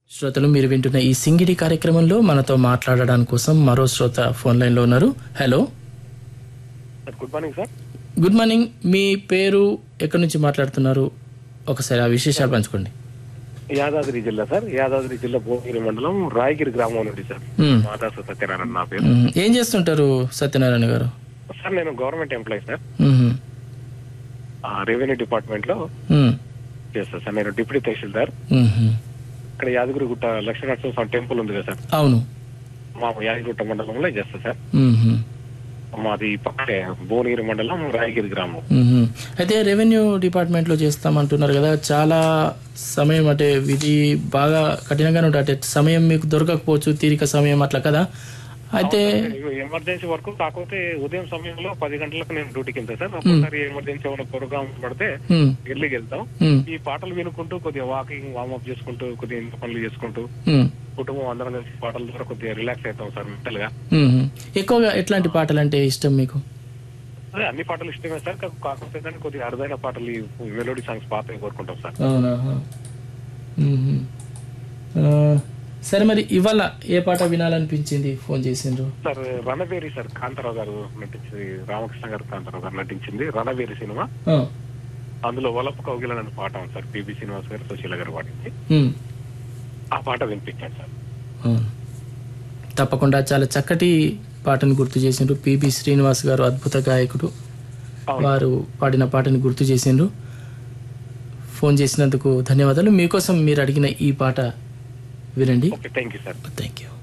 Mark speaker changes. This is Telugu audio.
Speaker 1: శ్రోతలు మీరు వింటున్న ఈ సింగిడి కార్యక్రమంలో మనతో మాట్లాడడానికి కోసం మరో శ్రోత ఫోన్ లైన్ లో ఉన్నారు hello
Speaker 2: sir good morning sir
Speaker 1: good morning మీ పేరు ఎక్కడి నుంచి మాట్లాడుతున్నారు ఒకసారి ఆ విశేషాలు పంచుకోండి
Speaker 2: యాదాద్రి జిల్లా సార్ యాదాద్రి జిల్లా భువనగిరి మండలం రాయగిరి గ్రామం నుండి సార్
Speaker 1: మ్మ్.
Speaker 2: మాదాసు సత్యనారాయణ నా పేరు
Speaker 1: మ్మ్. ఏం చేస్తుంటారు సత్యనారాయణ గారు
Speaker 2: సార్ నేను గవర్నమెంట్ ఎంప్లాయీ సార్
Speaker 1: మ్మ్.
Speaker 2: ఆ రెవెన్యూ డిపార్ట్మెంట్ లో
Speaker 1: మ్మ్.
Speaker 2: చేస్తా సార్ నేను డిప్యూటీ తహసీల్దార్
Speaker 1: మ్మ్.
Speaker 2: ఇక్కడ యాదగిరిగుట్ట లక్ష్మీనరసింహ స్వామి టెంపుల్ ఉంది కదా సార్
Speaker 1: అవును
Speaker 2: మా యాదగిరిగుట్ట మండలంలో చేస్తా సార్
Speaker 1: మ్మ్.
Speaker 2: మాది పక్కనే భువనగిరి మండలం రాయగిరి గ్రామం
Speaker 1: మ్మ్. అయితే రెవెన్యూ డిపార్ట్మెంట్లో చేస్తామంటున్నారు కదా చాలా సమయం అంటే ఇది బాగా కఠినంగానే ఉంటుంది అంటే సమయం మీకు దొరకకపోవచ్చు తీరిక సమయం అట్లా కదా అయితే
Speaker 2: ఎమర్జెన్సీ వరకు కాకపోతే ఉదయం సమయంలో పది గంటలకు నేను డ్యూటీకి వెళ్తా సార్ ఒక్కోసారి ఎమర్జెన్సీ ఏమైనా ప్రోగ్రామ్ పడితే
Speaker 1: మ్మ్.
Speaker 2: ఎర్లీకి వెళ్తాం
Speaker 1: మ్మ్.
Speaker 2: ఈ పాటలు వినుకుంటూ కొద్దిగా వాకింగ్ వార్మప్ చేసుకుంటూ కొద్దిగా ఇంట్లో పనులు చేసుకుంటూ
Speaker 1: మ్మ్.
Speaker 2: కుటుంబం అందరం కలిసి పాటల ద్వారా కొద్దిగా రిలాక్స్ అవుతాం సార్ మెంటల్ గా
Speaker 1: మ్మ్. ఎక్కువగా ఎట్లాంటి పాటలు అంటే ఇష్టం మీకు
Speaker 2: అదే అన్ని పాటలు ఇష్టమే సార్ కాక- కాకపోతే కానీ కొద్దిగా అరుదైన పాటలు ఈ మెలోడీ సాంగ్స్ పాత కోరుకుంటాం సార్
Speaker 1: అవునా మ్మ్. ఆ, సరే మరి ఇవాళ ఏ పాట వినాలనిపించింది ఫోన్ చేసిండ్రు
Speaker 2: సార్ రణవేరి సార్ కాంతారావు గారు నటించింది రామకృష్ణ గారు కాంతారావు గారు నటించింది రణవేరి సినిమా
Speaker 1: ఆ.
Speaker 2: అందులో వలపు కౌగిల అనే పాట ఉంది సార్ పిబి శ్రీనివాస్ గారు సుశీల గారు పాడింది
Speaker 1: మ్మ్.
Speaker 2: ఆ పాట వినిపించాను సార్
Speaker 1: అవును. తప్పకుండా చాలా చక్కటి పాటను గుర్తు చేసిండ్రు పిబి శ్రీనివాస్ గారు అద్భుత గాయకుడు
Speaker 2: అవును.
Speaker 1: వారు పాడిన పాటను గుర్తు చేసిండ్రు ఫోన్ చేసినందుకు ధన్యవాదాలు మీకోసం మీరు అడిగిన ఈ పాట వినండి
Speaker 2: okay thank you sir
Speaker 1: thank you